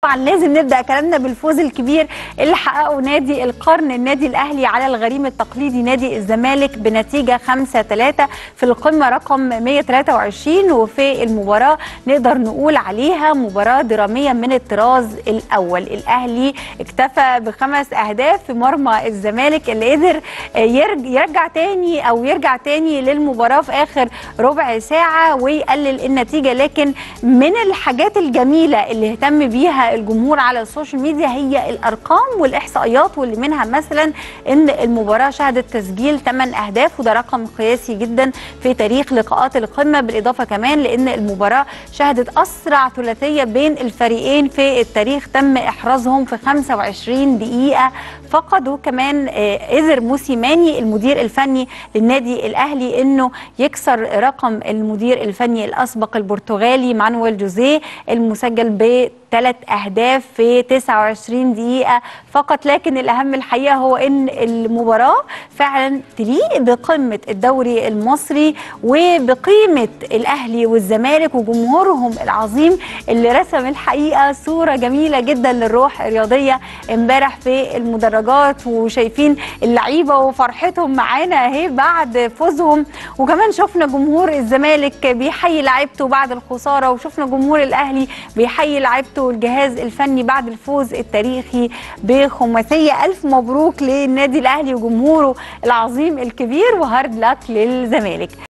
طبعا لازم نبدا كلامنا بالفوز الكبير اللي حققه نادي القرن النادي الاهلي على الغريم التقليدي نادي الزمالك بنتيجه 5 3 في القمه رقم 123 وفي المباراه نقدر نقول عليها مباراه دراميه من الطراز الاول الاهلي اكتفى بخمس اهداف في مرمى الزمالك اللي قدر يرجع تاني او يرجع تاني للمباراه في اخر ربع ساعه ويقلل النتيجه لكن من الحاجات الجميله اللي اهتم بيها الجمهور على السوشيال ميديا هي الارقام والاحصائيات واللي منها مثلا ان المباراه شهدت تسجيل 8 اهداف وده رقم قياسي جدا في تاريخ لقاءات القمه بالاضافه كمان لان المباراه شهدت اسرع ثلاثيه بين الفريقين في التاريخ تم احرازهم في 25 دقيقه فقط وكمان قدر موسيماني المدير الفني للنادي الاهلي انه يكسر رقم المدير الفني الاسبق البرتغالي مانويل جوزيه المسجل ب ثلاث اهداف في 29 دقيقه فقط لكن الاهم الحقيقه هو ان المباراه فعلا تليق بقمه الدوري المصري وبقيمه الاهلي والزمالك وجمهورهم العظيم اللي رسم الحقيقه صوره جميله جدا للروح الرياضيه امبارح في المدرجات وشايفين اللعيبه وفرحتهم معانا اهي بعد فوزهم وكمان شفنا جمهور الزمالك بيحيي لعيبته بعد الخساره وشفنا جمهور الاهلي بيحيي لعيبته والجهاز الفني بعد الفوز التاريخي بخماسيه الف مبروك للنادي الاهلي وجمهوره العظيم الكبير وهارد لك للزمالك